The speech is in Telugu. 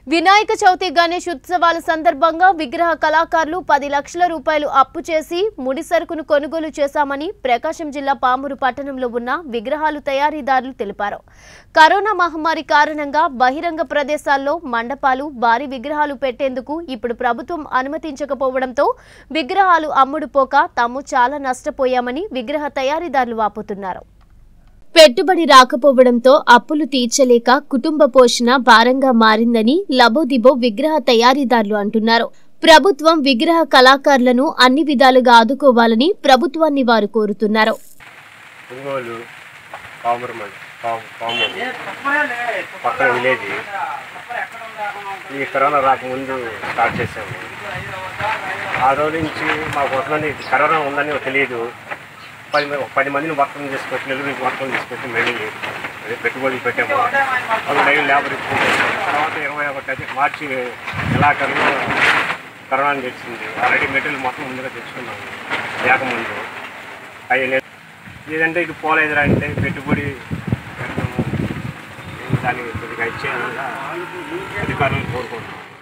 వినాయక చవితి గణేష్ ఉత్సవాల సందర్భంగా విగ్రహ కళాకారులు పది లక్షల రూపాయలు అప్పు చేసి ముడి సరుకును కొనుగోలు చేశామని ప్రకాశం జిల్లా పామూరు పట్టణంలో ఉన్న విగ్రహాలు తయారీదారులు తెలిపారు కరోనా మహమ్మారి కారణంగా బహిరంగ ప్రదేశాల్లో మండపాలు భారీ విగ్రహాలు పెట్టేందుకు ఇప్పుడు ప్రభుత్వం అనుమతించకపోవడంతో విగ్రహాలు అమ్ముడుపోక తాము చాలా నష్టపోయామని విగ్రహ తయారీదారులు వాపోతున్నారు పెట్టుబడి రాకపోవడంతో అప్పులు తీర్చలేక కుటుంబ పోషణ భారంగా మారిందని లబోదిబో విగ్రహ తయారీదారులు అంటున్నారు ప్రభుత్వం విగ్రహ కళాకారులను అన్ని విధాలుగా ఆదుకోవాలని ప్రభుత్వాన్ని వారు కోరుతున్నారు ఒంగోలు పామురు మండి పాము పామూరు పక్కన విలేజ్ ఈ కరోనా రాకముందు స్టార్ట్ చేసాము ఆ రోజు నుంచి మాకు వస్తుందని కరోనా ఉందని తెలియదు పది మంది- పది మందిని వర్తం చేసుకొచ్చి నెల్లూరు నుంచి వర్తం తీసుకొచ్చి మళ్ళీ అదే పెట్టుబడులు పెట్టాము అవి లైవ్ లేబర్ ఎక్కువ తర్వాత ఇరవై ఒకటి మార్చి నెలాఖరులో కరోనా తెలిసింది ఆల్రెడీ మెటీరియల్ మొత్తం ముందుగా తెచ్చుకున్నాము లేకముందు అవి లేదంటే ఇది పోలేదురా అంటే పెట్టుబడి పెడతాము దాన్ని కొద్దిగా ఇచ్చే అధికారులను కోరుకుంటున్నాం